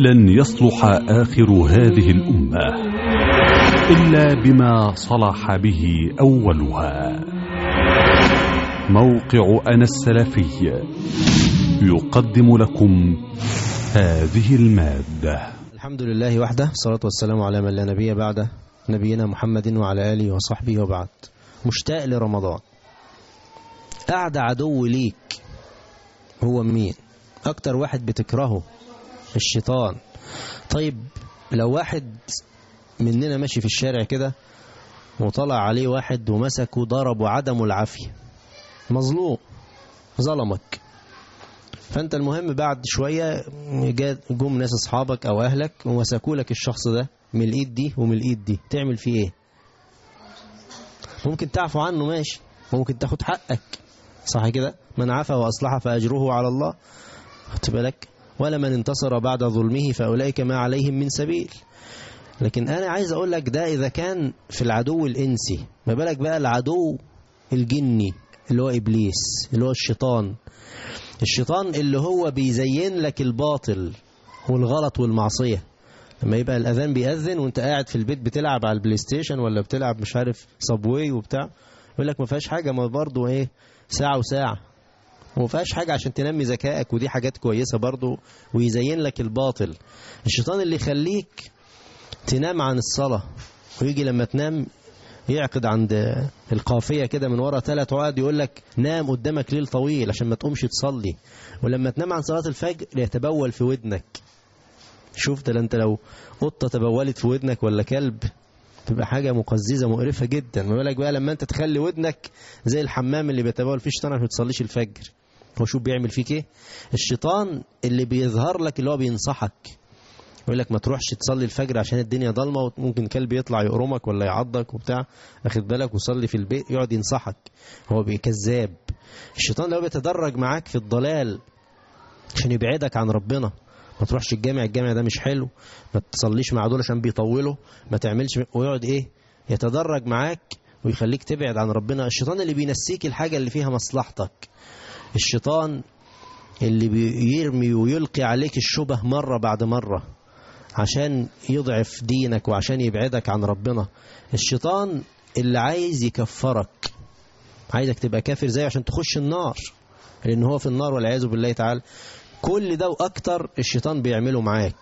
لن يصلح آخر هذه الأمة إلا بما صلح به أولها موقع أنا السلفي يقدم لكم هذه المادة الحمد لله وحده الصلاة والسلام على من لا نبي بعده نبينا محمد وعلى آله وصحبه وبعد مشتاق لرمضان أعدى عدو ليك هو مين أكتر واحد بتكرهه الشيطان طيب لو واحد مننا ماشي في الشارع كده وطلع عليه واحد ومسكه ضربه عدم العافية مظلوم ظلمك فانت المهم بعد شوية جم ناس اصحابك او اهلك ومسكوا لك الشخص ده من الايد دي ومن الايد دي تعمل فيه ايه ممكن تعفو عنه ماشي ممكن تاخد حقك صح كده من عفا واصلح فاجره على الله خدت بالك ولا من انتصر بعد ظلمه فاولئك ما عليهم من سبيل لكن انا عايز اقول لك ده اذا كان في العدو الانسي ما بالك بقى العدو الجني اللي هو ابليس اللي هو الشيطان الشيطان اللي هو بيزين لك الباطل والغلط والمعصية لما يبقى الأذان بيأذن وانت قاعد في البيت بتلعب على البلاي ستيشن ولا بتلعب مش عارف صابواي وبتاع يقول لك ما فيهاش حاجة ما برضه ايه ساعة وساعة وما فيهاش حاجة عشان تنمي ذكائك ودي حاجات كويسة برضه ويزين لك الباطل الشيطان اللي يخليك تنام عن الصلاة ويجي لما تنام يعقد عند القافية كده من ورا ثلاث عقد يقول لك نام قدامك ليل طويل عشان ما تقومش تصلي ولما تنام عن صلاة الفجر يتبول في ودنك شوف ده انت لو قطة تبولت في ودنك ولا كلب تبقى حاجة مقززة مقرفة جدا ما بالك بقى لما انت تخلي ودنك زي الحمام اللي بيتبول فيه الشيطان عشان ما تصليش الفجر هو شوف بيعمل فيك ايه الشيطان اللي بيظهر لك اللي هو بينصحك يقول لك ما تروحش تصلي الفجر عشان الدنيا ضلمه وممكن كلب يطلع يقرمك ولا يعضك وبتاع اخد بالك وصلي في البيت يقعد ينصحك هو كذاب الشيطان لو بيتدرج معاك في الضلال عشان يبعدك عن ربنا ما تروحش الجامع الجامع ده مش حلو ما تصليش مع دول عشان بيطولوا ما تعملش ويقعد ايه يتدرج معاك ويخليك تبعد عن ربنا الشيطان اللي بينسيك الحاجة اللي فيها مصلحتك الشيطان اللي بيرمي ويلقي عليك الشبه مرة بعد مرة عشان يضعف دينك وعشان يبعدك عن ربنا الشيطان اللي عايز يكفرك عايزك تبقى كافر زيه عشان تخش النار لأن هو في النار والعياذ بالله تعالى كل ده وأكتر الشيطان بيعمله معاك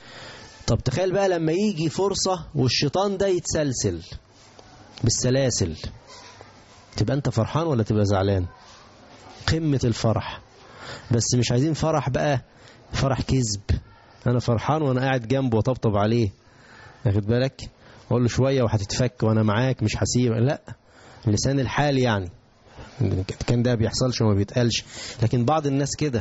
طب تخيل بقى لما يجي فرصة والشيطان ده يتسلسل بالسلاسل تبقى أنت فرحان ولا تبقى زعلان قمة الفرح بس مش عايزين فرح بقى فرح كذب انا فرحان وانا قاعد جنبه وطبطب عليه واخد بالك اقول له شويه وهتتفك وانا معاك مش هسيب لا لسان الحال يعني كان ده بيحصلش وما بيتقالش لكن بعض الناس كده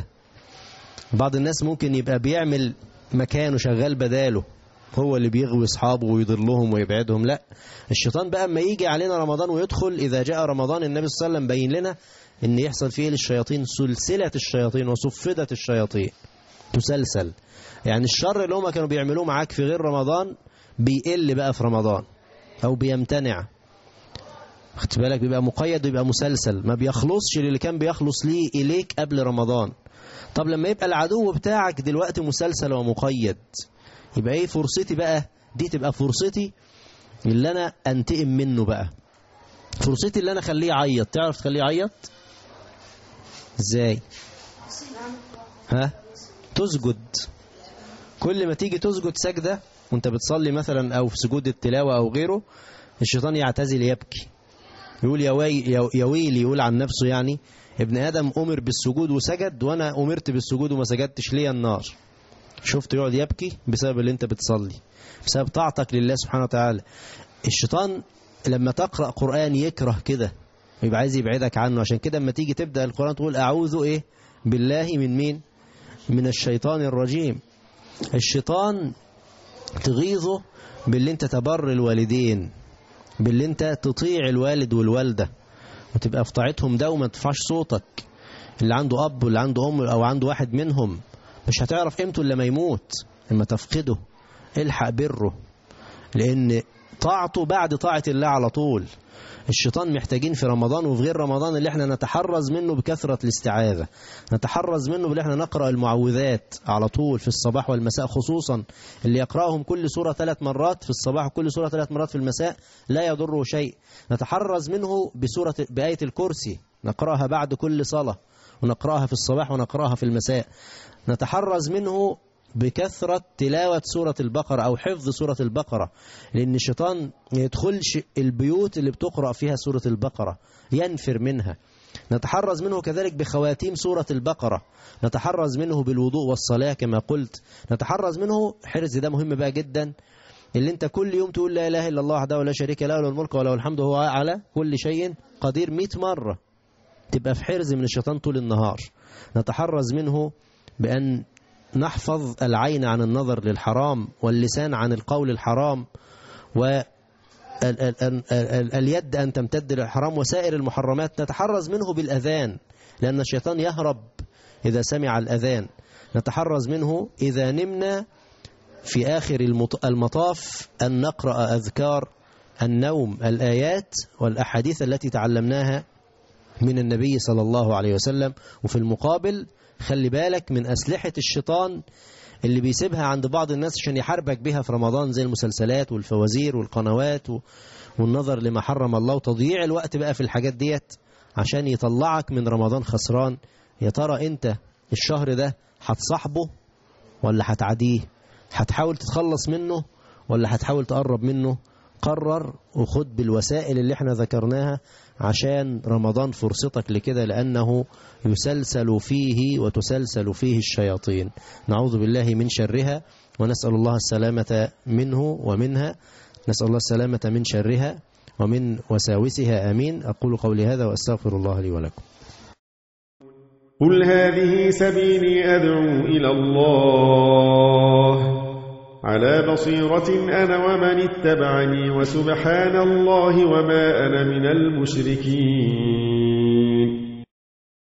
بعض الناس ممكن يبقى بيعمل مكانه شغال بداله هو اللي بيغوي اصحابه ويضلهم ويبعدهم لا الشيطان بقى اما يجي علينا رمضان ويدخل اذا جاء رمضان النبي صلى الله عليه وسلم بين لنا ان يحصل فيه للشياطين سلسله الشياطين وصفده الشياطين تسلسل يعني الشر اللي هما كانوا بيعملوه معاك في غير رمضان بيقل بقى في رمضان او بيمتنع خدت بالك بيبقى مقيد ويبقى مسلسل ما بيخلصش للي كان بيخلص ليه اليك قبل رمضان طب لما يبقى العدو بتاعك دلوقتي مسلسل ومقيد يبقى ايه فرصتي بقى دي تبقى فرصتي اللي انا انتقم منه بقى فرصتي اللي انا اخليه يعيط تعرف تخليه يعيط ازاي ها تسجد كل ما تيجي تسجد سجدة وانت بتصلي مثلا او في سجود التلاوة او غيره الشيطان يعتزل يبكي يقول يا, وي يا ويلي يقول عن نفسه يعني ابن آدم أمر بالسجود وسجد وأنا أمرت بالسجود وما سجدتش ليا النار شفت يقعد يبكي بسبب اللي انت بتصلي بسبب طاعتك لله سبحانه وتعالى الشيطان لما تقرأ قرآن يكره كده يبقى عايز يبعدك عنه عشان كده لما تيجي تبدأ القرآن تقول أعوذ إيه بالله من مين من الشيطان الرجيم الشيطان تغيظه باللي انت تبر الوالدين باللي انت تطيع الوالد والوالدة وتبقى في طاعتهم ده وما ترفعش صوتك اللي عنده أب واللي عنده أم أو عنده واحد منهم مش هتعرف قيمته إلا ما يموت لما تفقده الحق بره لأن طاعته بعد طاعة الله على طول الشيطان محتاجين في رمضان وفي غير رمضان اللي احنا نتحرز منه بكثرة الاستعاذة نتحرز منه باللي احنا نقرأ المعوذات على طول في الصباح والمساء خصوصا اللي يقرأهم كل سورة ثلاث مرات في الصباح وكل سورة ثلاث مرات في المساء لا يضره شيء نتحرز منه بسورة بآية الكرسي نقرأها بعد كل صلاة ونقرأها في الصباح ونقرأها في المساء نتحرز منه بكثرة تلاوة سورة البقرة أو حفظ سورة البقرة لأن الشيطان ما يدخلش البيوت اللي بتقرأ فيها سورة البقرة ينفر منها نتحرز منه كذلك بخواتيم سورة البقرة نتحرز منه بالوضوء والصلاة كما قلت نتحرز منه حرز ده مهم بقى جدا اللي انت كل يوم تقول لا إله إلا الله وحده لا شريك له له الملك وله الحمد وهو على كل شيء قدير 100 مرة تبقى في حرز من الشيطان طول النهار نتحرز منه بأن نحفظ العين عن النظر للحرام واللسان عن القول الحرام واليد أن تمتد للحرام وسائر المحرمات نتحرز منه بالأذان لأن الشيطان يهرب إذا سمع الأذان نتحرز منه إذا نمنا في آخر المطاف أن نقرأ أذكار النوم الآيات والأحاديث التي تعلمناها من النبي صلى الله عليه وسلم وفي المقابل خلي بالك من أسلحة الشيطان اللي بيسيبها عند بعض الناس عشان يحاربك بها في رمضان زي المسلسلات والفوازير والقنوات والنظر لما حرم الله وتضييع الوقت بقى في الحاجات ديت عشان يطلعك من رمضان خسران يا ترى انت الشهر ده هتصاحبه ولا هتعديه هتحاول تتخلص منه ولا هتحاول تقرب منه قرر وخد بالوسائل اللي احنا ذكرناها عشان رمضان فرصتك لكده لأنه يسلسل فيه وتسلسل فيه الشياطين نعوذ بالله من شرها ونسأل الله السلامة منه ومنها نسأل الله السلامة من شرها ومن وساوسها آمين أقول قولي هذا وأستغفر الله لي ولكم قل هذه سبيلي أدعو إلى الله على بصيرة أنا ومن اتبعني وسبحان الله وما أنا من المشركين